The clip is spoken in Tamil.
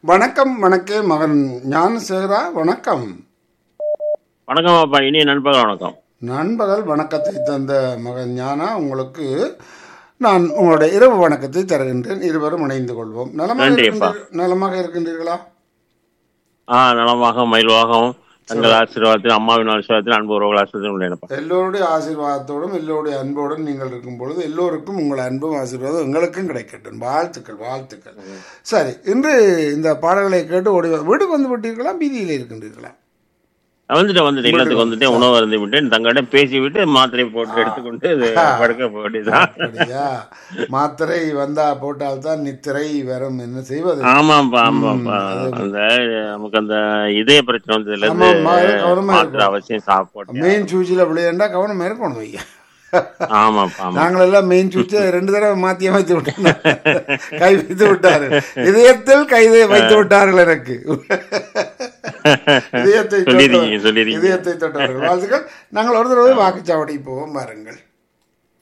வணக்கம் வணக்கே மகன் ஞானசேகரா வணக்கம் வணக்கம் அப்பா இனிய நண்பர்கள் வணக்கம் நண்பகல் வணக்கத்தை தந்த மகன் ஞானா உங்களுக்கு நான் உங்களுடைய இரவு வணக்கத்தை தருகின்றேன் இருவரும் இணைந்து கொள்வோம் நலமாக நன்றி, அப்பா. இருக்கின்றீர்- நலமாக இருக்கின்றீர்களா ஆ நலமாக மயில்வாகவும் தங்கள் ஆசீர்வாதத்தில் அம்மாவின் ஆசீர்வாதத்தில் அன்பு உறவுகள் ஆசீர்வாதத்தில் உள்ளேனப்பா எல்லோருடைய ஆசீர்வாதத்தோடும் எல்லோருடைய அன்போடும் நீங்கள் இருக்கும் பொழுது எல்லோருக்கும் உங்கள் அன்பும் ஆசீர்வாதம் எங்களுக்கும் கிடைக்கட்டும் வாழ்த்துக்கள் வாழ்த்துக்கள் சரி இன்று இந்த பாடல்களை கேட்டு ஓடி வா- வீட்டுக்கு வந்து விட்டீர்களா பீதியில் இருக்கின்றீர்களா நான் வந்துட்டு வந்துட்டு இல்லத்துக்கு வந்துட்டு உணவு அருந்து விட்டேன் தங்களிடம் பேசி விட்டு மாத்திரை போட்டு எடுத்துக்கொண்டு இது படுக்க போட்டுதான் அப்படியா மாத்திரை வந்தா போட்டால்தான் நித்திரை வரும் என்ன செய்வது ஆமாப்பா ஆமாப்பா அந்த நமக்கு அந்த இதய பிரச்சனை வந்ததுல இருந்து ஆமாம்மா, கவனமா மாத்திரை இருக்கணும். அவசியம் சாப்பிட்டேன் மெயின் சூச்சில விளையாண்டா கவனம் இருக்கணும் ஐயா ஆமாப்பா ஆமா நாங்கள் எல்லாம் மெயின் சூச்சை ரெண்டு தடவை மாத்தி அமைத்து விட்டோம் கை வைத்து விட்டாரு இதயத்தில் கை வைத்து விட்டார்கள் எனக்கு இதயத்தை சொல்லிருக்கீங்க தொட்டவர்- சொல்லிருக்கீங்க இதயத்தை தொட்டார்கள் வாழ்த்துக்கள் நாங்கள் ஒரு தடவை வாக்குச்சாவடி போவோம் பாருங்கள்